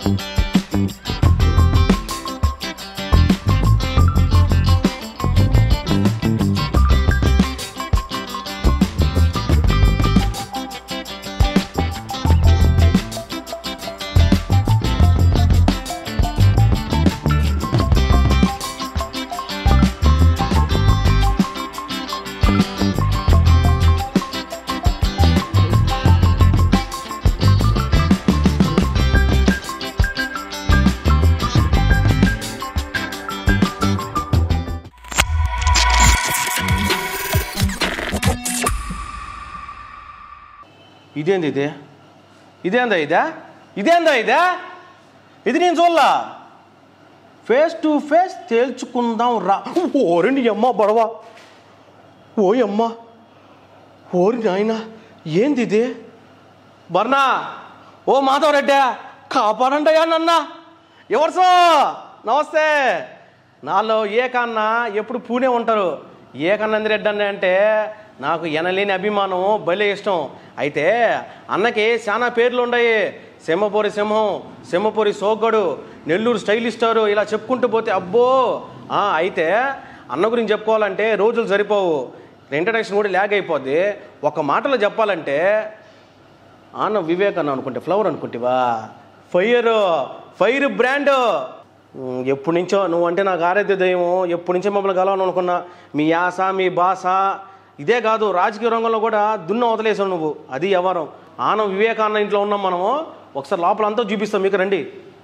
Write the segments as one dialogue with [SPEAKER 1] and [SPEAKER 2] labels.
[SPEAKER 1] ఇదేంది ఇది ఇదేందా ఇదా ఇదేందా ఇదా ఇది నేను చూడలా ఫేస్ టు ఫేస్ తేల్చుకుందాం రా ఓరండి అమ్మ బడవ ఓయ్ అమ్మ ఓరి నాయన ఏంది ఇది బర్నా ఓ మాధవరెడ్డి కాపాడండి అయ్యా నన్న ఎవరు సో నమస్తే నాలో ఏ కన్నా ఎప్పుడు పూనే ఉంటారు ఏ కన్నంది రెడ్డి అన్న అంటే నాకు ఎనలేని అభిమానం భలే ఇష్టం అయితే అన్నకి చాలా పేర్లు ఉన్నాయి సింహపూరి సింహం సింహపూరి సోగ్గడు నెల్లూరు స్టైలిష్ స్టారు ఇలా చెప్పుకుంటూ పోతే అబ్బో ఆ, అయితే అన్న గురించి చెప్పుకోవాలంటే రోజులు సరిపోవు ఇంట్రడక్షన్ కూడా ల్యాగ్ అయిపోద్ది ఒక మాటలో చెప్పాలంటే ఆన వివేక్ అన్న అనుకుంటే ఫ్లవర్ అనుకుంటేవా ఫైర్ ఫైర్ బ్రాండ్ ఉమ్, ఎప్పటి నుంచో నువ్వు అంటే నాకు ఆరాధ్య దయ్యము ఎప్పటి నుంచో మమ్మల్ని కలవను అనుకున్నా మీ యాస మీ భాష ఇదే కాదు రాజకీయ రంగంలో కూడా దున్న వదిలేసావు నువ్వు అది ఎవరం ఆనం వివేకాన్న ఇంట్లో ఉన్నాం మనము ఒకసారి లోపల అంతా చూపిస్తాం మీకు రండి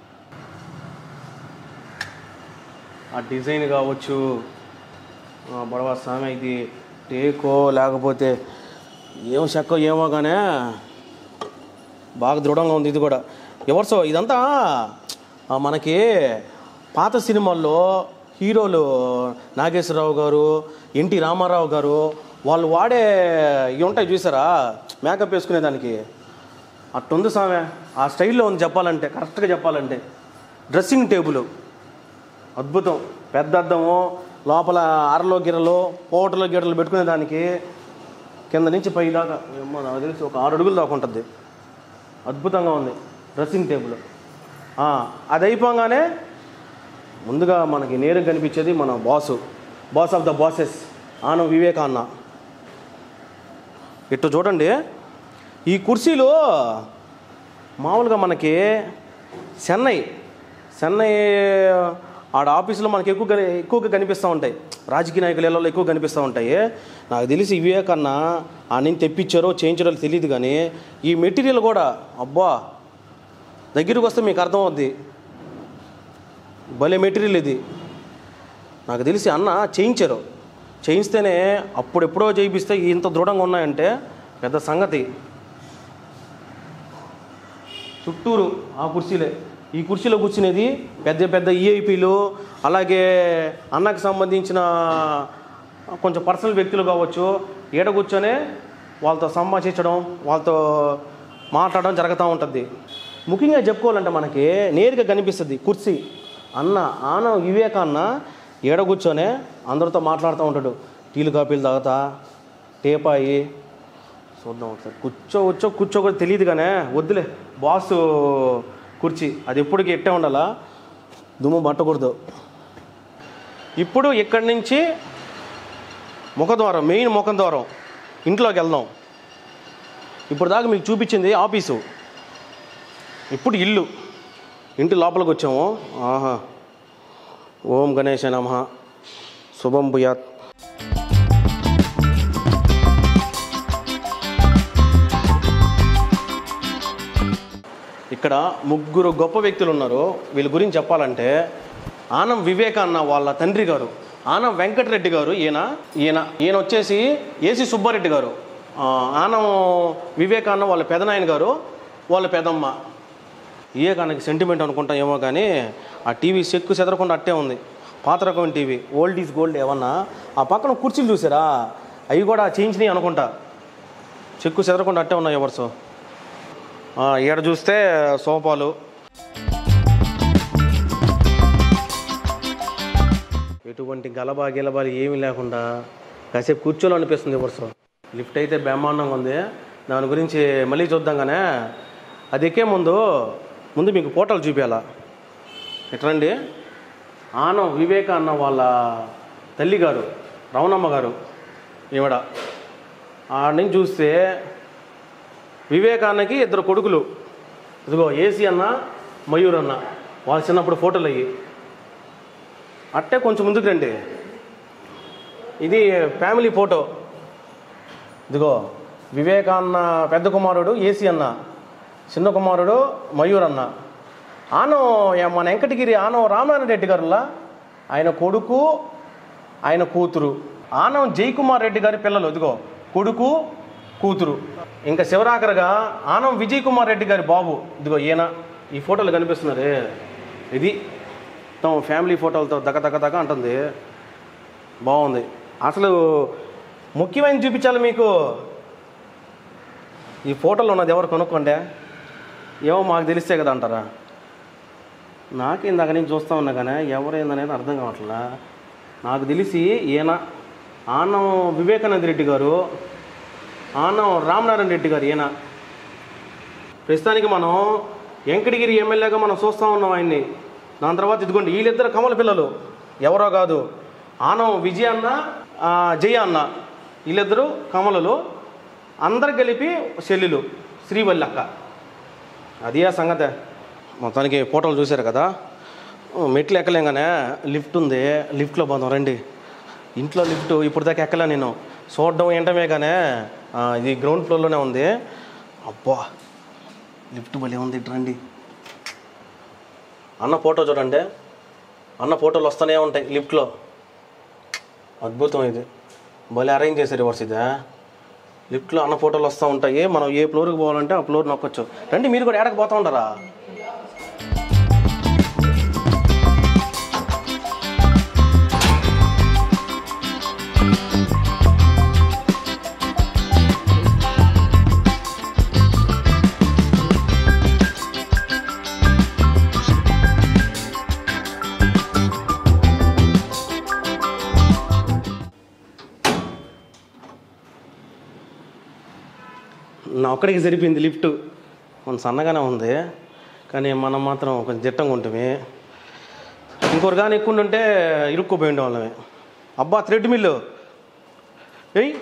[SPEAKER 1] ఆ డిజైన్ కావచ్చు ఆ బడవ సామె ఇది టేకో లేకపోతే ఏం చెక్కో ఏమో కానీ బాగా దృఢంగా ఉంది ఇది కూడా ఎవరు సో ఇదంతా ఆ, మనకి పాత సినిమాల్లో హీరోలు నాగేశ్వరరావు గారు ఎన్టీ రామారావు గారు వాళ్ళు వాడే ఇవి ఉంటాయి చూసారా మేకప్ వేసుకునే దానికి అట్టుంది సామె ఆ స్టైల్లో ఉంది చెప్పాలంటే కరెక్ట్గా చెప్పాలంటే డ్రెస్సింగ్ టేబుల్ అద్భుతం పెద్ద అద్దము లోపల అరలో గిరలు పోటలో గిరలు పెట్టుకునే దానికి కింద నుంచి పై దాకా ఏమో నాకు తెలిసి ఒక ఆరు అడుగులు దాకా ఉంటుంది అద్భుతంగా ఉంది డ్రెస్సింగ్ టేబుల్ ఆ, అది అయిపోగానే ముందుగా మనకి నేరుగా కనిపించేది మన boss boss of the bosses Anam వివేకాన్న ఇట్టు చూడండి ఈ కుర్చీలు మామూలుగా మనకి చెన్నై చెన్నై ఆడ ఆఫీసులో మనకి ఎక్కువ కని- ఎక్కువగా కనిపిస్తూ ఉంటాయి రాజకీయ నాయకుల ఇళ్ళలో ఎక్కువ కనిపిస్తూ ఉంటాయి నాకు తెలిసి ఇవే కన్నా ఆ నేను తెప్పించారో చేయించారో తెలియదు కానీ ఈ మెటీరియల్ కూడా అబ్బా దగ్గరికి వస్తే మీకు అర్థం అవుద్ది భలే మెటీరియల్ ఇది నాకు తెలిసి అన్న చేయించారు చేయిస్తేనే అప్పుడెప్పుడో చేయిస్తే ఇంత దృఢంగా ఉన్నాయంటే పెద్ద సంగతి చుట్టూరు ఆ కుర్చీలే ఈ కుర్చీలో కూర్చునేది పెద్ద పెద్ద ఈఐపీలు అలాగే అన్నకు సంబంధించిన కొంచెం పర్సనల్ వ్యక్తులు కావచ్చు ఈడ కూర్చొనే వాళ్ళతో సంభాషించడం వాళ్ళతో మాట్లాడడం జరుగుతూ ఉంటుంది ముఖ్యంగా చెప్పుకోవాలంటే మనకి నేరుగా కనిపిస్తుంది కుర్చీ అన్న ఆన వివేక అన్న ఏడ కూర్చొనే అందరితో మాట్లాడుతూ ఉంటాడు టీలు కాపీలు తాగుతా టేపాయి చూద్దాం ఒకసారి కూర్చో కూర్చో కూర్చో కూడా తెలియదు కానీ వద్దులే బాసు కుర్చీ అది ఎప్పటికీ ఎట్టే ఉండాలా దుమ్ము పట్టకూడదు ఇప్పుడు ఇక్కడి నుంచి ముఖద్వారం మెయిన్ ముఖం ద్వారం ఇంట్లోకి వెళ్దాం ఇప్పుడు దాకా మీకు చూపించింది ఆఫీసు ఇప్పుడు ఇల్లు ఇంటి లోపలికి వచ్చాము ఆహా ఓం గణేశ నమ శుభం భూయాత్ ఇక్కడ ముగ్గురు గొప్ప వ్యక్తులు ఉన్నారు వీళ్ళ గురించి చెప్పాలంటే ఆనం వివేక అన్న వాళ్ళ తండ్రి గారు ఆనం వెంకటరెడ్డి గారు ఈయన ఈయన ఈయన వచ్చేసి ఏసి సుబ్బారెడ్డి గారు ఆ, ఆనం వివేక అన్న వాళ్ళ పెదనాయన గారు వాళ్ళ పెదమ్మ వివేకానికి సెంటిమెంట్ అనుకుంటా ఏమో కానీ ఆ టీవీ చెక్కు చెదరకుండా అట్టే ఉంది పాత రకం టీవీ ఓల్డ్ ఈజ్ గోల్డ్ ఏమన్నా ఆ పక్కన కుర్చీలు చూసారా అవి కూడా చేయించినాయి అనుకుంటా చెక్కు చెదరకుండా అట్టే ఉన్నాయి ఎవర్సో ఆ, ఈడ చూస్తే సోఫాలు ఎటువంటి గలబా గిలబాలు ఏమీ లేకుండా కాసేపు కూర్చోలో అనిపిస్తుంది వర్షం లిఫ్ట్ అయితే బ్రహ్మాండంగా ఉంది దాని గురించి మళ్ళీ చూద్దాం కానీ అది ఎక్కే ముందు ముందు మీకు ఫోటోలు చూపించాలా ఎట్రండి ఆనం వివేక అన్న వాళ్ళ తల్లి గారు రమణమ్మ గారు ఈవిడ ఆడ నుంచి చూస్తే వివేకాన్నకి ఇద్దరు కొడుకులు ఇదిగో ఏసీ అన్న మయూర్ అన్న వాళ్ళ చిన్నప్పుడు ఫోటోలు అయ్యి అట్టే కొంచెం ముందుకు రండి ఇది ఫ్యామిలీ ఫోటో ఇదిగో వివేకాన్న పెద్ద కుమారుడు ఏసీ అన్న చిన్న కుమారుడు మయూర్ అన్న ఆనం యా- మన వెంకటగిరి ఆనం రామనారాయణ రెడ్డి గారులా ఆయన కొడుకు ఆయన కూతురు ఆనం జయకుమార్ రెడ్డి గారి పిల్లలు ఇదిగో కొడుకు కూతురు ఇంకా శివరాకరగా ఆనం విజయ్ కుమార్ రెడ్డి గారి బాబు ఇదిగో ఈయన ఈ ఫోటోలు కనిపిస్తున్నారే ఇది మొత్తం ఫ్యామిలీ ఫోటోలతో దగ దగ దగ అంటుంది బాగుంది అసలు ముఖ్యమైన చూపించాలి మీకు ఈ ఫోటోలో ఉన్నది ఎవరు కొనుక్కోండి ఏమో మాకు తెలిస్తే కదా అంటారా నాకు ఇందాక నేను చూస్తూ ఉన్నా కానీ ఎవరైందనేది అర్థం కావట్లా నాకు తెలిసి ఈయన ఆనం వివేకానంద రెడ్డి గారు ఆనం రామనారాయణ రెడ్డి గారు ఈయన ప్రస్తుతానికి మనం వెంకటగిరి ఎమ్మెల్యేగా మనం చూస్తూ ఉన్నాం ఆయన్ని దాని తర్వాత ఇదిగోండి వీళ్ళిద్దరు కమల పిల్లలు ఎవరో కాదు ఆనం విజయ అన్న ఆ, జయ అన్న వీళ్ళిద్దరు కమలలు అందరు కలిపి చెల్లెలు శ్రీవల్లి అక్క అది ఆ సంగతే మొత్తానికి ఫోటోలు చూశారు కదా ఓ, మెట్లు ఎక్కలేగానే లిఫ్ట్ ఉంది లిఫ్ట్లో పోదాం రండి ఇంట్లో లిఫ్ట్ ఇప్పుడు దాకా ఎక్కలే నేను చూడడం ఏంటమే కానీ ఆ, ఇది గ్రౌండ్ ఫ్లోర్లోనే ఉంది అబ్బా లిఫ్ట్ భలే ఉంది ఇటు రండి అన్న ఫోటో చూడండి అన్న ఫోటోలు వస్తూనే ఉంటాయి లిఫ్ట్లో అద్భుతం ఇది భలే అరేంజ్ చేశారు రివర్స్ ఇదే లిఫ్ట్లో అన్న ఫోటోలు వస్తూ ఉంటాయి మనం ఏ ఫ్లోర్కి పోవాలంటే ఆ ఫ్లోర్ నొక్కొచ్చు రండి మీరు కూడా ఏడకి పోతూ ఉంటారా నా ఒక్కడికి సరిపోయింది లిఫ్ట్ కొంచెం సన్నగానే ఉంది కానీ మనం మాత్రం కొంచెం దిట్టంగా ఉంటుంది ఇంకొకరు కానీ ఎక్కువ ఉంటే ఇరుక్కుపోయి ఉండే వాళ్ళమే అబ్బా థ్రెడ్ మిల్లు ఏయ్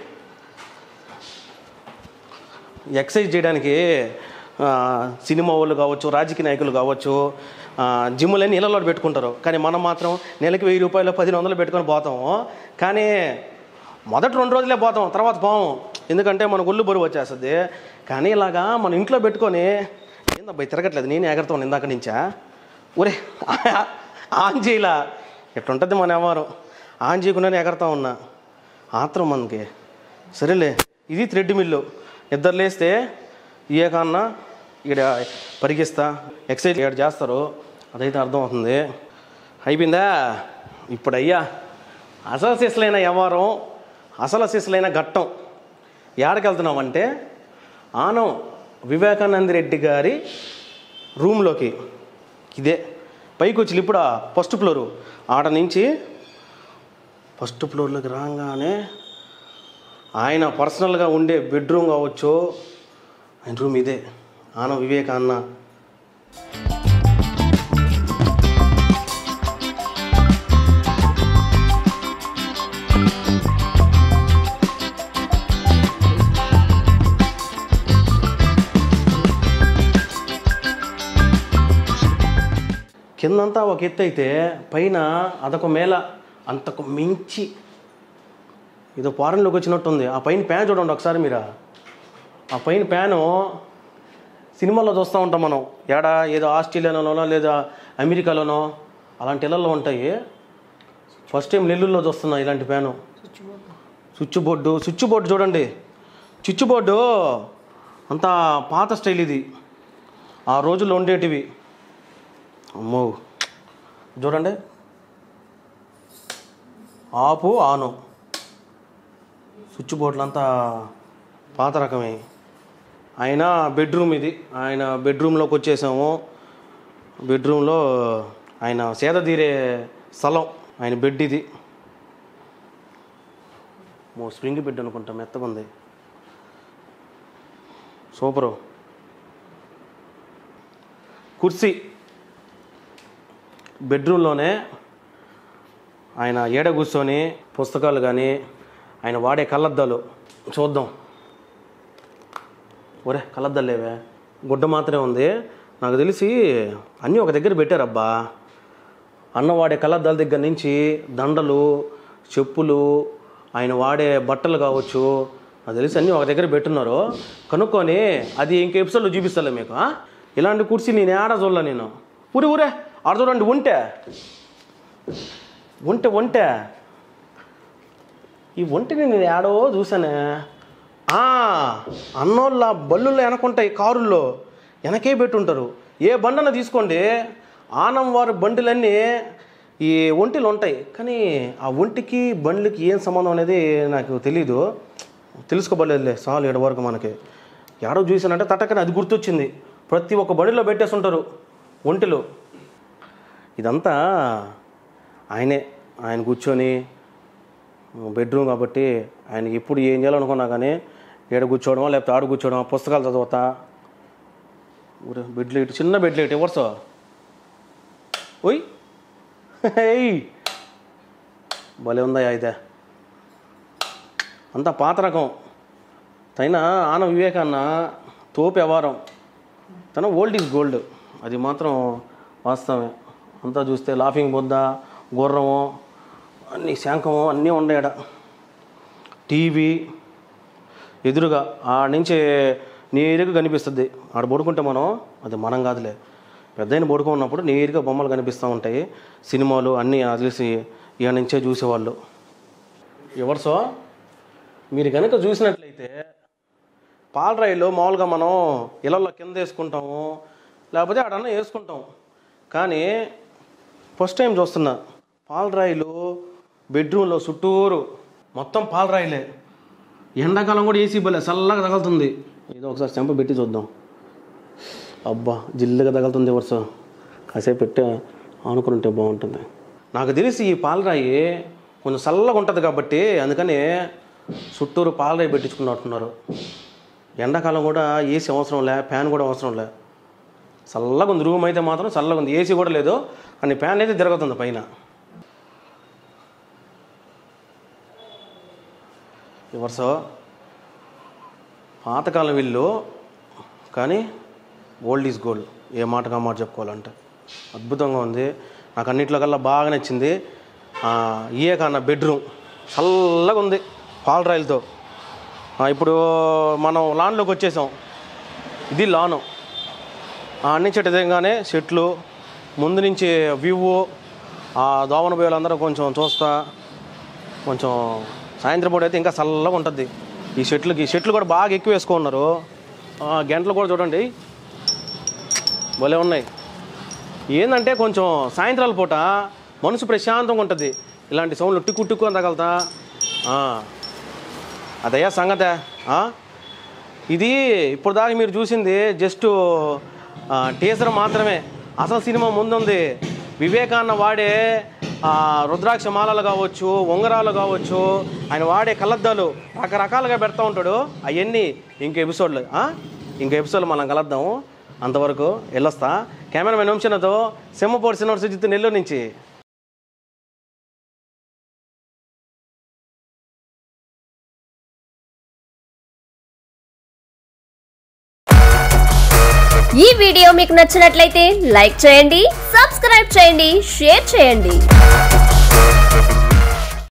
[SPEAKER 1] ఎక్సర్సైజ్ చేయడానికి ఆ, సినిమా వాళ్ళు కావచ్చు రాజకీయ నాయకులు కావచ్చు ఆ, జిమ్లన్నీ నీళ్ళలో పెట్టుకుంటారు కానీ మనం మాత్రం నెలకి వెయ్యి రూపాయలు పదిహేను వందలు పెట్టుకొని పోతాము కానీ మొదటి రెండు రోజులే పోతాం తర్వాత పోము ఎందుకంటే మన ఒళ్ళు బరువు వచ్చేస్తుంది కానీ ఇలాగా మన ఇంట్లో పెట్టుకొని ఏందబ్బా ఇది తిరగట్లేదు నేను ఎగరతాను ఇందాక నుంచా ఒరే ఆన్ చేయలా ఎట్లుంటుంది మన వ్యవహారం ఆన్ చేయకుండానే ఎగరతా ఉన్నా ఆత్రం మనకి సరేలే ఇది థ్రెడ్ మిల్లు ఇద్దరు లేస్తే ఏ కన్నా ఇక్కడ పరిగిస్తా ఎక్సైజ్ ఇక్కడ చేస్తారు అదైతే అర్థమవుతుంది అయిపోయిందా ఇప్పుడు అయ్యా అసలు శిశులైన వ్యవహారం అసలు శిశులైన ఘట్టం ఏడకి వెళ్తున్నామంటే ఆనం వివేకానంద రెడ్డి గారి రూమ్లోకి ఇదే పైకి వచ్చి ఇప్పుడు ఫస్ట్ ఫ్లోరు ఆడ నుంచి ఫస్ట్ ఫ్లోర్లోకి రాగానే ఆయన పర్సనల్గా ఉండే బెడ్రూమ్ కావచ్చు ఆయన రూమ్ ఇదే ఆన వివేక అన్న కిందంతా ఒక ఎత్తు అయితే పైన అదొక మేళ అంతకు మించి ఏదో ఫారెన్లోకి వచ్చినట్టుంది ఆ పైన ప్యాన్ చూడండి ఒకసారి మీరు ఆ పైన ప్యాను సినిమాల్లో చూస్తూ ఉంటాం మనం ఏడా ఏదో ఆస్ట్రేలియాలోనో లేదా అమెరికాలోనో అలాంటి ఇళ్ళల్లో ఉంటాయి ఫస్ట్ టైం నెల్లూరులో చూస్తున్నా ఇలాంటి fan switch board switch board చూడండి స్విచ్ బోర్డు అంతా పాత స్టైల్ ఇది ఆ రోజుల్లో ఉండేటివి అమ్మో చూడండి ఆపు ఆను స్విచ్ బోర్డులు అంతా పాత రకమే ఆయన బెడ్రూమ్ ఇది ఆయన బెడ్రూమ్లోకి వచ్చేసాము బెడ్రూమ్లో ఆయన సేద తీరే స్థలం ఆయన బెడ్ ఇది మో స్ప్రింగ్ బెడ్ అనుకుంటా మెత్తగా ఉంది సూపరు కుర్చీ బెడ్రూమ్లోనే ఆయన ఏడ కూర్చొని పుస్తకాలు కానీ ఆయన వాడే కళ్ళద్దాలు చూద్దాం ఒరే కళ్ళద్దాలు లేవే గుడ్డ మాత్రమే ఉంది నాకు తెలిసి అన్నీ ఒక దగ్గర పెట్టారబ్బా అన్న వాడే కళ్ళద్దాల దగ్గర నుంచి దండలు చెప్పులు ఆయన వాడే బట్టలు కావచ్చు నాకు తెలిసి అన్నీ ఒక దగ్గర పెట్టున్నారు కనుక్కొని అది ఇంక ఎపిసోడ్లో చూపిస్తాలే మీకు ఆ? ఇలాంటి కుర్చీ నేను ఏడా చూడలే నేను ఊరే ఊరే ఆడ చూడండి ఉంటే ఉంటే ఉంటే ఈ ఒంటిని నేను ఏడో చూసానే ఆ, అన్నోళ్ళ బళ్ళుల్లో వెనకుంటాయి కారుల్లో వెనకే పెట్టుంటారు ఏ బండన తీసుకోండి ఆనం వారి బండిలన్నీ ఈ ఒంటిలు ఉంటాయి కానీ ఆ ఒంటికి బండ్లకి ఏం సంబంధం అనేది నాకు తెలీదు తెలుసుకోబడలేదులే చాలు ఏడు వరకు మనకి ఏడో చూసానంటే తట్టకని అది గుర్తొచ్చింది ప్రతి ఒక్క బండిలో పెట్టేసి ఉంటారు ఒంటిలు ఇదంతా ఆయనే ఆయన కూర్చొని బెడ్రూమ్ కాబట్టి ఆయన ఎప్పుడు ఏం చేయాలనుకున్నా కానీ ఏడ కూర్చోవడమా లేకపోతే ఆడు కూర్చోవడమా పుస్తకాలు చదవతా ఊరే బెడ్ లైట్ చిన్న బెడ్ లైట్ ఎవరు ఓయ్ హేయ్ భలే ఉందా అయితే అంతా పాత రకం తైన ఆన వివేకాన్న తోపు వ్యవహారం తన ఓల్డ్ ఈజ్ గోల్డ్ అది మాత్రం వాస్తవమే అంతా చూస్తే లాఫింగ్ బొద్ద గుర్రము అన్ని శాంకము అన్నీ ఉండేడ టీవీ ఎదురుగా ఆ నుంచి నేరుగా కనిపిస్తుంది ఆడ పడుకుంటే మనం అది మనం కాదులే పెద్దయిన పడుకున్నప్పుడు నేరుగా బొమ్మలు కనిపిస్తూ ఉంటాయి సినిమాలు అన్నీ తెలిసి ఇక నుంచే చూసేవాళ్ళు ఎవరు సో మీరు కనుక చూసినట్లయితే పాలరాయిలో మామూలుగా మనం ఇళ్ళల్లో కింద వేసుకుంటాము లేకపోతే ఆడన్నా వేసుకుంటాం కానీ ఫస్ట్ టైం చూస్తున్నా పాలరాయిలు బెడ్రూమ్లో చుట్టూరు మొత్తం పాలరాయిలే ఎండాకాలం కూడా ఏసీ బలే చల్లగా తగులుతుంది ఏదో ఒకసారి చెంప పెట్టి చూద్దాం అబ్బా జిల్లుగా తగులుతుంది వరుస కాసేపు పెట్టి ఆనుకుని ఉంటే బాగుంటుంది నాకు తెలిసి ఈ పాలరాయి కొంచెం చల్లగా ఉంటుంది కాబట్టి అందుకని చుట్టూరు పాలరాయి పెట్టించుకున్నట్టున్నారు ఎండాకాలం కూడా ఏసీ అవసరం లే ఫ్యాన్ కూడా అవసరం లే చల్లగా ఉంది రూమ్ అయితే మాత్రం చల్లగా ఉంది ఏసీ కూడా లేదు కానీ ఫ్యాన్ అయితే తిరుగుతుంది పైన వరుస పాతకాలం వీళ్ళు కానీ ఓల్డ్ ఈజ్ గోల్డ్ ఏ మాట కా మాట చెప్పుకోవాలంటే అద్భుతంగా ఉంది నాకు అన్నిట్లో కల్లా బాగా నచ్చింది ఆ, ఇయే కన్నా బెడ్రూమ్ చల్లగా ఉంది పాలరాయిలతో ఆ, ఇప్పుడు మనం లాన్లోకి వచ్చేసాం ఇది లాను ఆ అన్ని చెట్టు దిగగానే చెట్లు ముందు నుంచి వ్యూ ఆ దోమన బోయలందరూ కొంచెం చూస్తా కొంచెం సాయంత్రం పూట అయితే ఇంకా చల్లగా ఉంటుంది ఈ చెట్లకి ఈ చెట్లు కూడా బాగా ఎక్కువ వేసుకున్నారు ఆ, గంటలు కూడా చూడండి భలే ఉన్నాయి ఏంటంటే కొంచెం సాయంత్రాల పూట మనసు ప్రశాంతంగా ఉంటుంది ఇలాంటి సౌండ్లు టిక్కు టిక్కు అని తగలుతా ఆ, అదయ్యా సంగతే ఆ? ఇది ఇప్పుడు దాకా మీరు చూసింది జస్ట్ టీజర్ మాత్రమే అసలు సినిమా ముందుంది వివేకాన్న వాడే ఆ, రుద్రాక్ష మాలలు కావచ్చు ఉంగరాలు కావచ్చు ఆయన వాడే కళ్ళద్దాలు రకరకాలుగా పెడతా ఉంటాడు అవన్నీ ఇంక ఎపిసోడ్లు ఆ? ఇంక ఎపిసోడ్లు మనం కలద్దాము అంతవరకు వెళ్ళొస్తా కెమెరామెన్ వంశనతో సింహపూడి సినిమా సుజిత్ నెల్లూరు నుంచి
[SPEAKER 2] ఈ వీడియో మీకు నచ్చినట్లయితే లైక్ చేయండి సబ్స్క్రైబ్ చేయండి షేర్ చేయండి